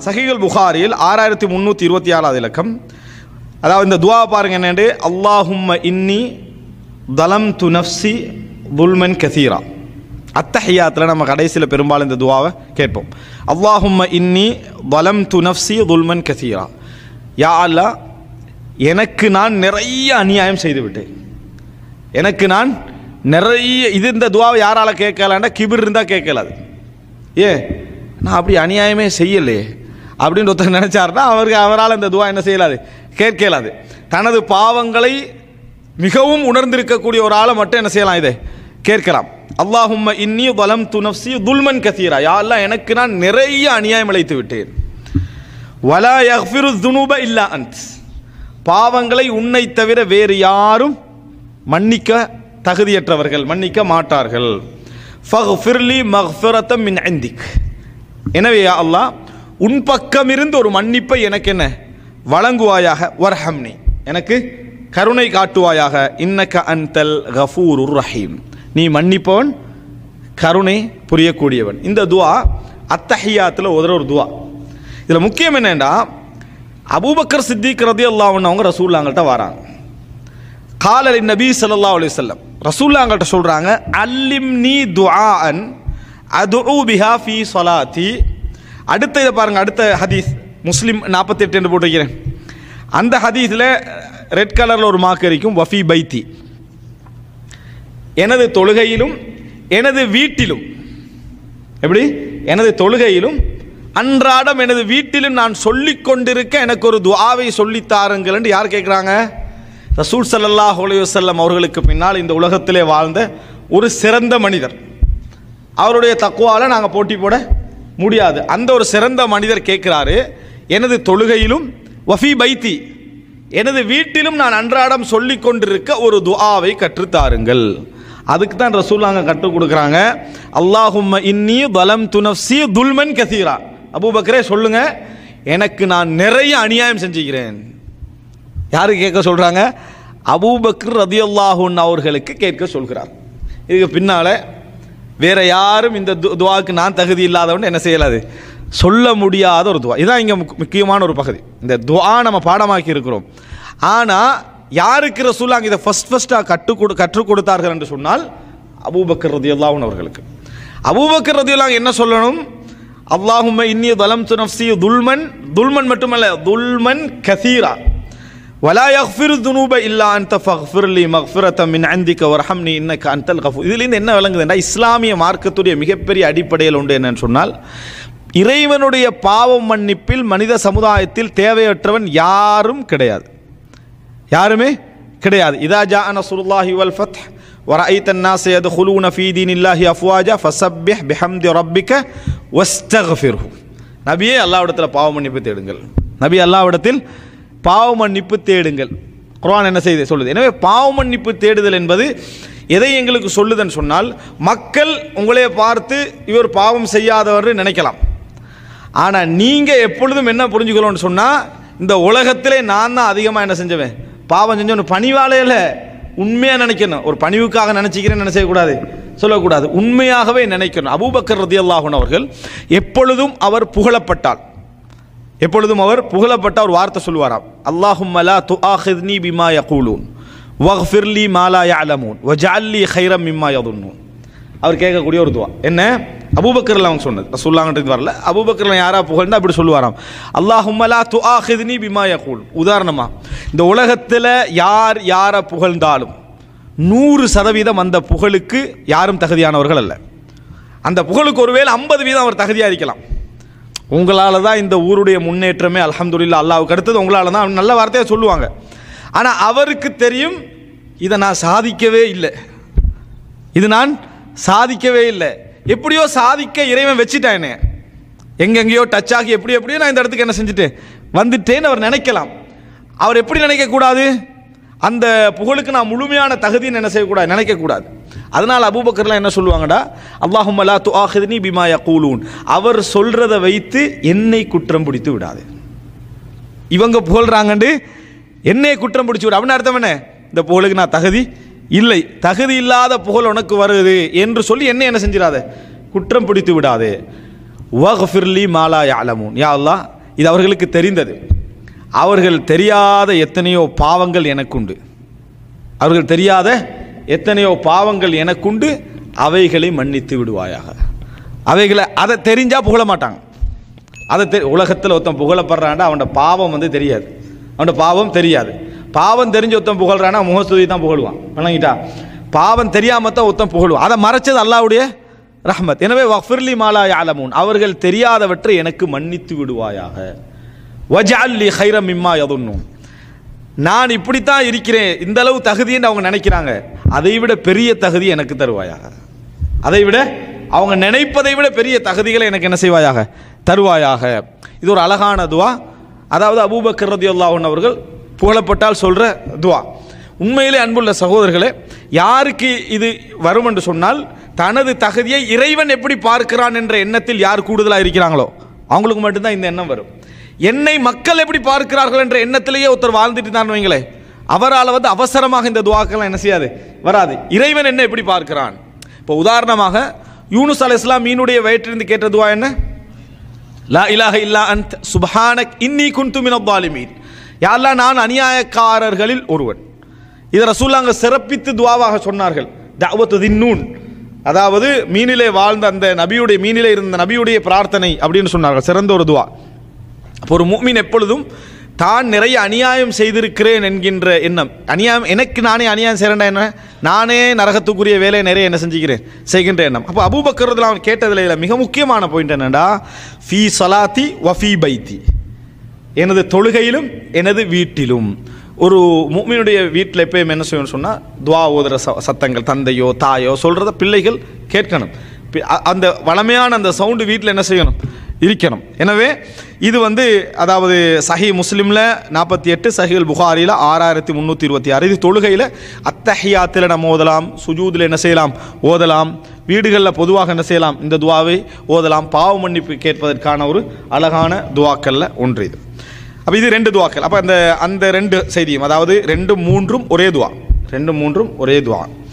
சஹிகுல் புகாரில் ஆறாயிரத்தி முந்நூற்றி இருபத்தி ஆறாவது இலக்கம் அதாவது இந்த துவா பாருங்க என்னண்டு அல்லாஹும்ம இன்னி தலம் து நஃப்சி துல்மன் கசீரா அத்தஹியாத்தில் நம்ம கடைசியில் பெரும்பாலும் இந்த துவாவை கேட்போம் அல்லாஹும்ம இன்னி தலம் து நஃப்சி துல்மன் கசீரா யா அல்லாஹ் எனக்கு நான் நிறைய அநியாயம் செய்து விட்டேன் எனக்கு நான் நிறைய இது இந்த துவாவை யாரால கேட்கலாண்டா கிபிர் இருந்தால் கேட்கலாது ஏ நான் அப்படி அநியாயமே செய்யலையே அப்படின்னு ஒருத்தர் நினைச்சாருன்னா அவருக்கு அவரால் இந்த துவா என்ன செய்யலாது கேட்கலாது தனது பாவங்களை மிகவும் உணர்ந்திருக்கக்கூடிய ஒரு ஆளை மட்டும் என்ன செய்யலாம் இதை கேட்கலாம் அல்லாஹும்ம இன்னி வலம் துனப்சி துல்மன் கசீரா யா அல்லாஹ் எனக்கு நான் நிறைய அநியாயம் இழைத்து விட்டேன் வலா யஃபிரு துனுப இல்லா அன்த் பாவங்களை உன்னை தவிர வேறு யாரும் மன்னிக்க தகுதியற்றவர்கள் மன்னிக்க மாட்டார்கள் ஃபக்ஃபிர்லி மக்ஃபிரத்தம் மின் இந்திக் எனவே யா அல்லாஹ் உன் பக்கமிருந்து ஒரு மன்னிப்பை எனக்கு என்ன வழங்குவாயாக வர்ஹம்னி எனக்கு கருணை காட்டுவாயாக இன்னக்க அன்தல் கஃபூருர் ரஹீம் நீ மன்னிப்பவன் கருணை புரியக்கூடியவன் இந்த துவா அத்தஹியாத்தில் உதற ஒரு துவா இதில் முக்கியம் என்னன்னா அபூபக்கர் சித்திக் ரதி அல்லாஹ்னு அவங்க ரசூல்லாங்கள்ட்ட வராங்க காலலி நபி ஸல்லல்லாஹு அலைஹி வஸல்லம் ரசூல்லாங்கள்ட்ட சொல்றாங்க அல்லிம் நீ துஆஅன் அதுஉ பிஹா ஃபீ ஸலாத்தி அடுத்த இதை பாருங்க அடுத்த ஹதீஸ் முஸ்லிம் நாற்பத்தெட்டு என்று போட்டு வைக்கிறேன் அந்த ஹதீஸில் ரெட் கலரில் ஒரு மார்க் இருக்கும் வஃபி பைத்தி எனது தொழுகையிலும் எனது வீட்டிலும் எப்படி எனது தொழுகையிலும் அன்றாடம் எனது வீட்டிலும் நான் சொல்லிக் கொண்டிருக்க எனக்கு ஒரு துஆவை சொல்லித் தாருங்கள் என்று யார் கேட்குறாங்க ரசூல் ஸல்லல்லாஹு அலைஹி வஸல்லம் அவர்களுக்கு பின்னால் இந்த உலகத்திலே வாழ்ந்த ஒரு சிறந்த மனிதர் அவருடைய தக்குவால நாங்கள் போட்டி போட முடியாது அந்த ஒரு சிறந்த மனிதர் கேட்குறாரு எனது தொழுகையிலும் வஃபி பைத்தி எனது வீட்டிலும் நான் அன்றாடம் சொல்லிக் கொண்டிருக்க ஒரு துஆவை கற்றுத்தாருங்கள் அதுக்கு தான் ரசூல்லாங்க கற்றுக் கொடுக்குறாங்க அல்லாஹும்ம இன்னி பலம் துனப்சி துல்மன் கசீரா அபூபக்கரே சொல்லுங்க எனக்கு நான் நிறைய அநியாயம் செஞ்சுக்கிறேன் யாரு கேட்க சொல்றாங்க அபூபக்கர் ரதியல்லாஹுன் அவர்களுக்கு கேட்க சொல்கிறார் இதுக்கு பின்னால வேற யாரும் இந்த து- துவாக்கு நான் தகுதி இல்லாதவன் என்ன செய்யலாது சொல்ல முடியாத ஒரு துவா இதான் இங்கே முக்கியமான ஒரு பகுதி இந்த துவா நம்ம பாடமாக்கி இருக்கிறோம் ஆனால் யாருக்கு ரசூலாங்க இதை ஃபஸ்ட் ஃபஸ்ட்டாக கற்றுக் கொடு கற்றுக் கொடுத்தார்கள் என்று சொன்னால் அபூபக்கர் ரதியல்லாஹுன் அவர்களுக்கு அபூபக்கர் ரதியல்லாஹ் என்ன சொல்லணும் அல்லாஹும்ம இன்னி தலம் நஃப்சி துல்மன் துல்மன் மட்டுமல்ல துல்மன் கசீரா ولا يغفر الذنوب الا انت فاغفر لي مغفرة من عندك وارحمني انك انت الغفور இதிலிருந்து என்ன விளங்குதுன்னா இஸ்லாமிய மார்க்கத்துடைய மிகப்பெரிய அடிப்படையில் உண்டு என்னன்னு சொன்னால் இறைவனுடைய பாவம் மன்னிப்பில் மனித சமுதாயத்தில் தேவையற்றவன் யாரும் கிடையாது யாருமே கிடையாது இதா ஜா நசுருல்லாஹி வல் ஃபத் ورأيت الناس يدخلون في دين الله أفواجا فسبح بحمد ربك واستغفره நபியே அல்லாஹ்விடத்தில் பாவ மன்னிப்பு தேடுங்கள் நபி அல்லாஹ்விடத்தில் பாவ மன்னிப்பு தேடுங்கள் குர்ஆன் என்ன செய்து சொல்லுது எனவே பாவ மன்னிப்பு தேடுதல் என்பது எதை எங்களுக்கு சொல்லுதுன்னு சொன்னால் மக்கள் உங்களே பார்த்து இவர் பாவம் செய்யாதவர் நினைக்கலாம் ஆனால் நீங்கள் எப்பொழுதும் என்ன புரிஞ்சுக்கணும்னு சொன்னால் இந்த உலகத்திலே நான் தான் அதிகமாக என்ன செஞ்சவன் பாவம் செஞ்சவன் பணிவாலையில் உண்மையாக நினைக்கணும் ஒரு பணிவுக்காக நினச்சிக்கிறேன்னு நினைச்சக்கூடாது சொல்லக்கூடாது உண்மையாகவே நினைக்கணும் அபூபக்கர் ரதியல்லாஹுன் அவர்கள் எப்பொழுதும் அவர் புகழப்பட்டால் எப்பொழுதும் அவர் புகழப்பட்ட ஒரு வார்த்தை சொல்லுவாராம் அல்லாஹும் லா துஆஹித்னி பிமா யகூலூன் வக்ஃபிர்லி மாலா யஅலமூன் வஜஅல்லி கைரம் மிம்மா யதுன்னூன் அவர் கேட்கக்கூடிய ஒரு துவா என்ன அபூபக்கர்ல அவங்க சொன்னது ரசூல்லாங்கன்றது வரல அபூபக்கர்ல யாரா புகழ்ந்து அப்படி சொல்லுவாராம் அல்லாஹும் லா துஆஹித்னி பிமா யகூல் உதாரணமா இந்த உலகத்தில் யார் யாரை புகழ்ந்தாலும் நூறு சதவீதம் அந்த புகழுக்கு யாரும் தகுதியானவர்கள் அல்ல அந்த புகழுக்கு ஒருவேளை ஐம்பது வீதம் அவர் தகுதியாக இருக்கலாம் உங்களால் தான் இந்த ஊருடைய முன்னேற்றமே அல்ஹம்துலில்லாஹ் அல்லாவுக்கு அடுத்தது உங்களால் தான் நல்ல வார்த்தையை சொல்லுவாங்க ஆனால் அவருக்கு தெரியும் இதை நான் சாதிக்கவே இல்லை இது நான் சாதிக்கவே இல்லை எப்படியோ சாதிக்க இறைவன் வச்சுட்டான் என்னை எங்கெங்கேயோ டச் ஆகி எப்படி எப்படியோ நான் இந்த இடத்துக்கு என்ன செஞ்சுட்டேன் வந்துட்டேன்னு அவர் நினைக்கலாம் அவர் எப்படி நினைக்கக்கூடாது அந்த புகழுக்கு நான் முழுமையான தகுதின்னு என்ன செய்யக்கூடாது நினைக்கக்கூடாது அதனால் அபூபக்கர்லாம் என்ன சொல்லுவாங்கடா அல்லாஹும் லா துஆஹித்னி பிமா யகூலூன் அவர் சொல்றதை வைத்து என்னை குற்றம் பிடித்து விடாது இவங்க புகழ்றாங்கண்டு என்னை குற்றம் பிடிச்சி விடு அப்படின்னு அர்த்தம் என்ன இந்த புகழுக்கு நான் தகுதி இல்லை தகுதி இல்லாத புகழ் உனக்கு வருது என்று சொல்லி என்ன என்ன செஞ்சிடாத குற்றம் பிடித்து விடாது வஃபிர்லி மாலா யாலமூன் யா அல்லாஹ் இது அவர்களுக்கு தெரிந்தது அவர்கள் தெரியாத எத்தனையோ பாவங்கள் எனக்குண்டு அவர்கள் தெரியாத எத்தனையோ பாவங்கள் எனக்குண்டு அவைகளை மன்னித்து விடுவாயாக அவைகளை அதை தெரிஞ்சா புகழ மாட்டாங்க அதை தெ உலகத்தில் ஒருத்தன் புகழப்படுறான்டா அவனோட பாவம் வந்து தெரியாது அவனோட பாவம் தெரியாது பாவம் தெரிஞ்சு ஒருத்தன் புகழ்றானா முகஸ்துதி தான் புகழுவான் விளங்கிட்டா பாவம் தெரியாம தான் ஒருத்தன் புகழுவான் அதை மறைச்சது அல்லாவுடைய ரஹ்மத் எனவே வஃபிர்லி மாலா யாலமூன் அவர்கள் தெரியாதவற்றை எனக்கு மன்னித்து விடுவாயாக வஜால்லி ஹைரம் மிம்மா யதுன்னும் நான் இப்படித்தான் இருக்கிறேன் இந்த அளவு தகுதின்னு அவங்க நினைக்கிறாங்க அதை விட பெரிய தகுதி எனக்கு தருவாயாக அதை விட அவங்க நினைப்பதை விட பெரிய தகுதிகளை எனக்கு என்ன செய்வாயாக தருவாயாக இது ஒரு அழகான துவா அதாவது அபூபக்கர் ரதியுல்லாஹன் அவர்கள் புகழப்பட்டால் சொல்ற துவா உண்மையிலே அன்புள்ள சகோதரர்களே யாருக்கு இது வரும் என்று சொன்னால் தனது தகுதியை இறைவன் எப்படி பார்க்கிறான் என்ற எண்ணத்தில் யார் கூடுதலாக இருக்கிறாங்களோ அவங்களுக்கு மட்டும்தான் இந்த எண்ணம் வரும் என்னை மக்கள் எப்படி பார்க்கிறார்கள் என்ற எண்ணத்திலேயே ஒருத்தர் வாழ்ந்துட்டு தான் வைங்களேன் அவரால் வந்து அவசரமாக இந்த துவாக்கெல்லாம் என்ன செய்யாது வராது இறைவன் என்ன எப்படி பார்க்கிறான் இப்போ உதாரணமாக யூனுஸ் அலை இஸ்லாம் மீனுடைய வயிற்றிலிருந்து கேட்ட துவா என்ன லா இலாஹ இல்லா அன்த் சுப்ஹானக் இன்னி குன்து மின தாலிமீன் யாரெல்லாம் நான் அநியாயக்காரர்களில் ஒருவன் இதை ரசூல்லாங்க சிறப்பித்து துவாவாக சொன்னார்கள் தஅவத்து தின்னூன் அதாவது மீனிலே வாழ்ந்த அந்த நபியுடைய மீனிலே இருந்த நபியுடைய பிரார்த்தனை அப்படின்னு சொன்னார்கள் சிறந்த ஒரு துவா அப்போ ஒரு மூமின் எப்பொழுதும் தான் நிறைய அநியாயம் செய்திருக்கிறேன் என்கின்ற எண்ணம் அநியாயம் எனக்கு நானே அநியாயம் செய்கிறேன்டா என்ன நானே நரகத்துக்குரிய வேலையை நிறைய என்ன செஞ்சுக்கிறேன் செய்கின்ற எண்ணம் அப்போ அபூபக்கரத்தில் அவன் கேட்டதில் இல்ல, மிக முக்கியமான பாயிண்ட் என்னடா ஃபீ சலாத்தி வஃபி பைத்தி எனது தொழுகையிலும் எனது வீட்டிலும் ஒரு மூமினுடைய வீட்டில் எப்பயும் என்ன செய்யணும்னு சொன்னால் துவா ஓதுற ச சத்தங்கள் தந்தையோ தாயோ சொல்கிறத பிள்ளைகள் கேட்கணும் பி- அ- அந்த வளமையான அந்த சவுண்டு வீட்டில் என்ன செய்யணும் இருக்கணும் எனவே இது வந்து அதாவது சஹி முஸ்லிமில் நாற்பத்தி எட்டு சஹில் புகாரியில் ஆறாயிரத்தி முந்நூற்றி இருபத்தி ஆறு இது தொழுகையில் அத்தஹியாத்தில் நம்ம ஓதலாம் சுஜூதில் என்ன செய்யலாம் ஓதலாம் வீடுகளில் பொதுவாக என்ன செய்யலாம் இந்த துவாவை ஓதலாம் பாவ மன்னிப்பு கேட்பதற்கான ஒரு அழகான துவாக்கல்ல ஒன்று இது அப்போ இது ரெண்டு துவாக்கள் அப்போ அந்த அந்த ரெண்டு செய்தியும் அதாவது ரெண்டு மூன்றும் ஒரே துவா ரெண்டு மூன்றும் ஒரே துவா